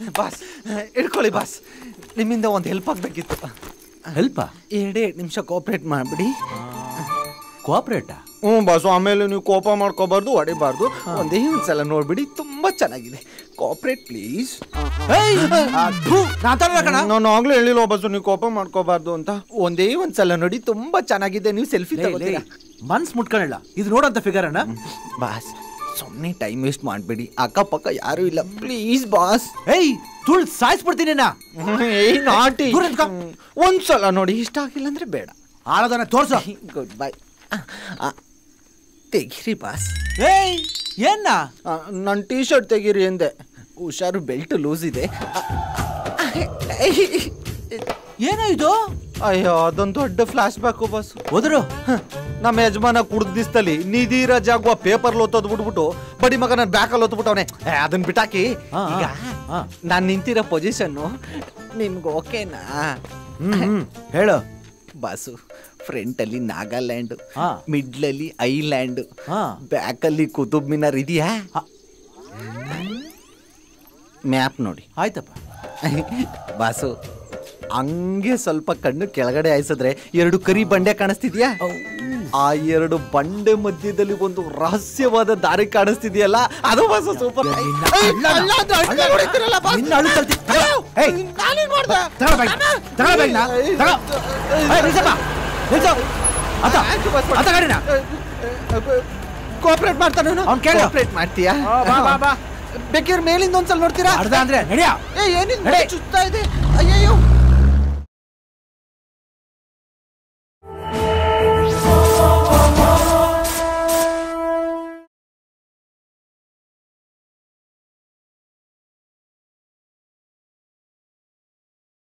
Boss ಇಡ್ಕೊಳ್ಳಿ boss ನಿಮ್ಮಿಂದ ಒಂದು help ಆಗಬೇಕಿತ್ತು ಹೆಲ್ಪ ಎರಡೇ ಎರಡು ನಿಮಿಷ ಕೋಆಪ್ರೇಟ್ ಮಾಡಿಬಿಡಿ ಕೋಆಪ್ರೇಟಾ ಹ್ಞೂ ಬಾಸು ಆಮೇಲೆ ನೀವು ಕೋಪ ಮಾಡ್ಕೋಬಾರ್ದು ಹೊಡಿಬಾರ್ದು ಒಂದೇ ಒಂದ್ಸಲ ನೋಡ್ಬಿಡಿ ತುಂಬಾ ಚೆನ್ನಾಗಿದೆ ಕೋಆಪ್ರೇಟ್ ಪ್ಲೀಸ್ ನಾನು ಆಗ್ಲೇ ಹೇಳಿಲ್ವ ಬಸ್ಸು ನೀವು ಕೋಪ ಮಾಡ್ಕೋಬಾರ್ದು ಅಂತ ಒಂದೇ ಒಂದ್ಸಲ ನೋಡಿ ತುಂಬಾ ಚೆನ್ನಾಗಿದೆ ನೀವು ಸೆಲ್ಫಿ ತಗೋತೀರಾ ಮನ್ಸ್ ಮುಟ್ಕೊಳ್ಳ ಇದು ನೋಡಂತ ಫಿಗರ್ ಅಣ್ಣ ಬಾಸ್ ಸುಮ್ಮನೆ ಟೈಮ್ ವೇಸ್ಟ್ ಮಾಡಬೇಡಿ ಅಕ್ಕಪಕ್ಕ ಯಾರು ಇಲ್ಲ ಪ್ಲೀಸ್ ಬಾಸ್ ಏಯ್ ತುಳ್ ಸಾಯಿಸ್ಬಿಡ್ತೀನಿ ನಾ ಏಯ್ ನಾಟಿ ದೂರ ನಿಂತ್ಕೊ. ಒಂದ್ಸಲ ನೋಡಿ ಇಷ್ಟ ಆಗಿಲ್ಲ ಅಂದ್ರೆ ಬೇಡ ಆಳೋದನ್ನ ತೋರ್ಸು ಗುಡ್ ಬೈ ತೆಗಿರಿ ಬಾಸ್ ಏಯ್ ಏನ್ನ ನನ್ನ ಟೀ ಶರ್ಟ್ ತೆಗೀರಿ ಎಂದೆ ಹುಷಾರು ಬೆಲ್ಟ್ ಲೂಸ್ ಇದೆ ಏನೋ ಇದು ಅಯ್ಯೋ ಅದೊಂದು ದೊಡ್ಡ ಫ್ಲಾಶ್ ಬ್ಯಾಕು ಬಸ್ ಹೋದ್ರು ನಮ್ಮ ಯಜಮಾನ ಕುಡ್ದ ದಿಸ್ತಲ್ಲಿ ನಿಧಿ ರಜಾಗುವ ಪೇಪರ್ ಓದೋದ್ ಬಿಟ್ಬಿಟ್ಟು ಬಡಿ ಮಗ ನನ್ನ ಬ್ಯಾಕಲ್ಲಿ ಓದ್ಬಿಟ್ಟವನೆ ಅದನ್ನ ಬಿಟ್ಟಾಕಿ ಹಾ, ಹಾ, ಈಗ ಹಾ. ನಾನು ನಿಂತಿರೋ ಪೊಸಿಷನ್ನು ನಿಮ್ಗೆ ಓಕೆನಾ ಹ್ಮ್ ಹ್ಮ್ ಹೇಳು ಬಾಸು ಫ್ರಂಟ್ ಅಲ್ಲಿ ನಾಗಾಲ್ಯಾಂಡ್ ಹಾ. ಮಿಡ್ಲಲ್ಲಿ ಐಲ್ಯಾಂಡ್ ಹಾ. ಬ್ಯಾಕ್ ಅಲ್ಲಿ ಕುತುಬ್ ಮಿನಾರ್ ಇದೆಯಾ ಹಾ. ಮ್ಯಾಪ್ ನೋಡಿ ಆಯ್ತಪ್ಪ ಬಾಸು ಹಂಗೆ ಸ್ವಲ್ಪ ಕಣ್ಣು ಕೆಳಗಡೆ ಆಯ್ಸಿದ್ರೆ ಎರಡು ಕರಿ ಬಂಡೆ ಕಾಣಿಸ್ತಿದ್ಯಾ ಆ ಎರಡು ಬಂಡೆ ಮಧ್ಯದಲ್ಲಿ ಒಂದು ರಹಸ್ಯವಾದ ದಾರಿ ಕಾಣಿಸ್ತಿದ್ಯಲ್ಲ ಅದು ಬಾಸು ಸೂಪರ್ ನಿನ್ನ ನಿನ್ನ ಅಳು ಕಲ್ತಿ ತಗೋ. ಏಯ್, ತಗೋ ಬ್ಯಾಗ್. ತಗೋ ಬ್ಯಾಗ್ನ. ತಗೋ. ಏಯ್, ನಿಲ್ಸಪ್ಪ. ನಿಲ್ಸು. ಆತ. ಆತ ಗಾಡಿನ. ಕೋಆಪರೇಟ್ ಮಾಡ್ತಾನೆ ಅವ್ನ್ ಕೇಳು. ಕೋಆಪರೇಟ್ ಮಾಡ್ತೀಯಾ ಆ, ಬಾ, ಬಾ, ಬಾ. ಬೇಕಿದ್ರೆ ಮೇಲಿಂದ ಒಂದ್ಸಲ ನೋಡ್ತೀರಾ ಅರ್ಧ ಅಂದ್ರೆ ನಡಿಯ ಏ ಏನಿಲ್ಲ ನಡಿ. ಚುತ್ತಾ ಇದೆ ಅಯ್ಯಯ್ಯೋ